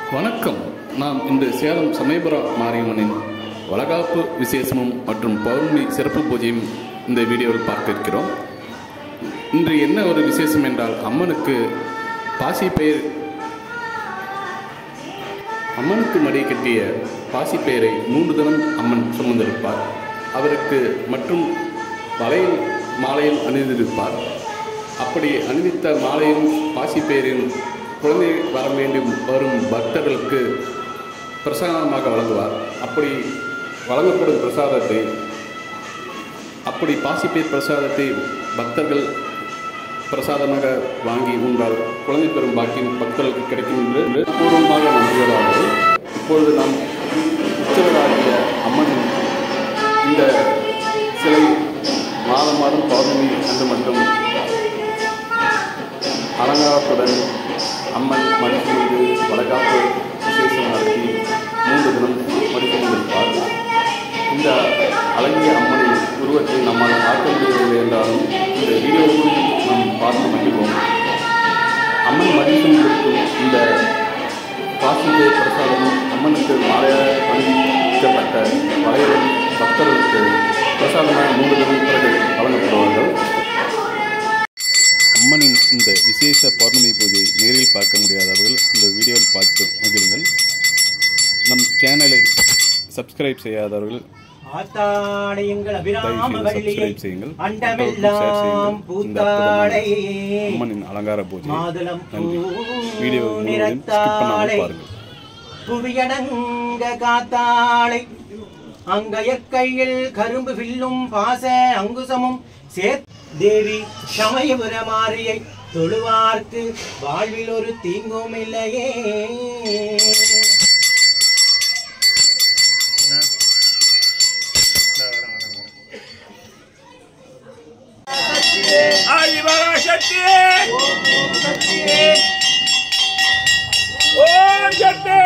வணக்கம் நாம் இன்று சேலம் சமயபுர மாரியம்மனின் வளகாப்பு விசேஷமும் மற்றும் பௌர்ணமி சிறப்பு பூஜையும் இந்த வீடியோவில் பார்க்க இருக்கிறோம் இன்று என்ன ஒரு விசேஷம் என்றால் அம்மனுக்கு பாசி பெயர் அம்மனுக்கு மடி கட்டிய பாசி பெயரை மூன்று தினம் அம்மன் சுமந்திருப்பார் அவருக்கு மற்றும் வளையல் மாலையில் அணிந்திருப்பார் அப்படி அணிவித்த மாலையும் பாசி பெயரின் குழந்தை வர வேண்டும் வரும் பக்தர்களுக்கு பிரசாதமாக வழங்குவார் அப்படி வழங்கப்படும் பிரசாதத்தை அப்படி பாசிப்பேர் பிரசாதத்தை பக்தர்கள் பிரசாதமாக வாங்கி உண்டால் குழந்தை பெறும் பாக்கியம் பக்தர்களுக்கு கிடைக்கும் என்று பூர்வமாக நம்புவதாவது இப்பொழுது நாம் உற்சவராகிய அம்மனின் இந்த சிலை மாதம் மாதம் பௌர்ணமி அன்று மட்டும் அலங்காரத்துடன் அம்மன் மடிப்பு மீது வளகாப்பு விசேஷம் நடத்தி மூன்று தினம் மடிக்கொண்டிருப்பார் இந்த அழகிய அம்மனின் உருவத்தை நம்மால் பார்க்க முடியவில்லை என்றாலும் இந்த வீடியோவில் நாம் பார்த்து மகிழ்வோம் அம்மன் மடிக்கும் இந்த காசிலே பிரசாதமும் அம்மனுக்கு மாலையாக அணிவிக்கப்பட்ட வளையலும் பக்தர்களுக்கு பிரசாதமாக மூன்று தினம் பிறகு வழங்கப்படுவார்கள் அம்மனின் இந்த விசேஷ பௌர்ணமி பூஜையை நேரில் பார்க்க முடியாதவர்கள் இந்த வீடியோவில் பார்த்து மகிழுங்கள் நம் சேனலை சப்ஸ்கிரைப் செய்யாதவர்கள் ஆத்தாடை எங்கள் அபிராம தயவு செய்து வள்ளியை சப்ஸ்கிரைப் செய்யுங்கள் அண்டமெல்லாம் பூத்தாடை அம்மனின் அலங்கார பூஜை மாதுளம் நன்றி வீடியோ முழுவதும் ஸ்கிப் பண்ணாமல் பாருங்கள் புவியடங்க காத்தாளை அங்கைய கையில் கரும்பு வில்லும் பாச அங்குசமும் சேத் தேவி சமயபுர மாரியை தொழுவார்க்கு வாழ்வில் ஒரு தீங்கும் இல்லையே ஆதிபராசக்தி ஓம் சக்தி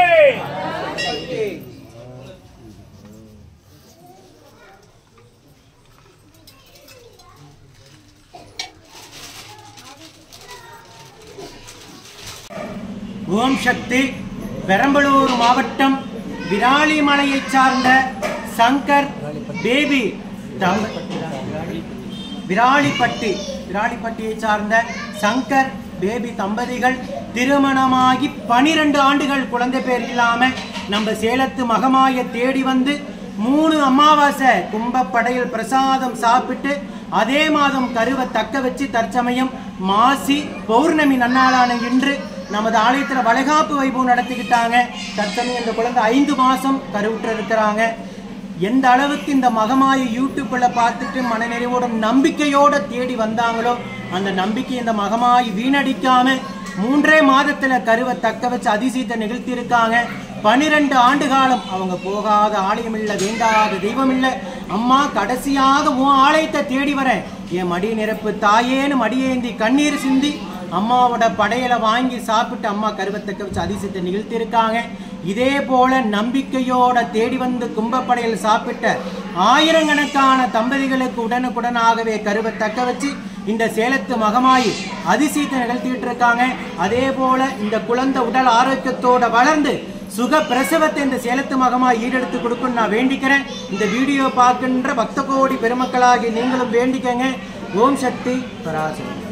ஓம் சக்தி பெரம்பலூர் மாவட்டம் விராலிமலையைச் சார்ந்த சங்கர் பேபி தம்- விராலிப்பட்டி விராலிப்பட்டியை சார்ந்த சங்கர் பேபி தம்பதிகள் திருமணமாகி பனிரெண்டு ஆண்டுகள் குழந்தை பேர் இல்லாம நம்ம சேலத்து மகமாய தேடி வந்து மூணு அமாவாசை கும்பப்படையில் பிரசாதம் சாப்பிட்டு அதே மாதம் கருவை தக்க வச்சு தற்சமயம் மாசி பௌர்ணமி நன்னாளான இன்று நமது ஆலயத்துல வளைகாப்பு வைபவம் நடத்திக்கிட்டாங்க தற்சமயம் இந்த குழந்தை ஐந்து மாசம் கருவுற்று இருக்கிறாங்க எந்த அளவுக்கு இந்த மகமாய யூடியூப்ல பார்த்துட்டு மனநிறைவோட நம்பிக்கையோட தேடி வந்தாங்களோ அந்த நம்பிக்கை இந்த மகமாய் வீணடிக்காம மூன்றே மாதத்துல கருவை தக்க வச்சு அதிசயத்தை நிகழ்த்தி இருக்காங்க பனிரெண்டு ஆண்டு காலம் அவங்க போகாத ஆலயம் இல்ல வேண்டாத தெய்வம் இல்ல அம்மா கடைசியாக உன் ஆலயத்தை தேடி வரேன் என் மடி நிரப்பு தாயேன்னு மடியேந்தி கண்ணீர் சிந்தி அம்மாவோட படையலை வாங்கி சாப்பிட்டு அம்மா கருவத்தக்க வச்சு அதிசயத்தை நிகழ்த்தியிருக்காங்க இதே போல நம்பிக்கையோட தேடி வந்து கும்பப்படையில் சாப்பிட்ட ஆயிரக்கணக்கான தம்பதிகளுக்கு உடனுக்குடனாகவே கருவை தக்க வச்சு இந்த சேலத்து மகமாயி அதிசயத்தை நிகழ்த்திட்டு இருக்காங்க அதே போல இந்த குழந்தை உடல் ஆரோக்கியத்தோட வளர்ந்து சுக பிரசவத்தை இந்த சேலத்து மகமாய் ஈடெடுத்து கொடுக்கணும்னு நான் வேண்டிக்கிறேன் இந்த வீடியோ பார்க்கின்ற பக்த கோடி பெருமக்களாகி நீங்களும் வேண்டிக்கங்க ஓம் சக்தி பராசக்தி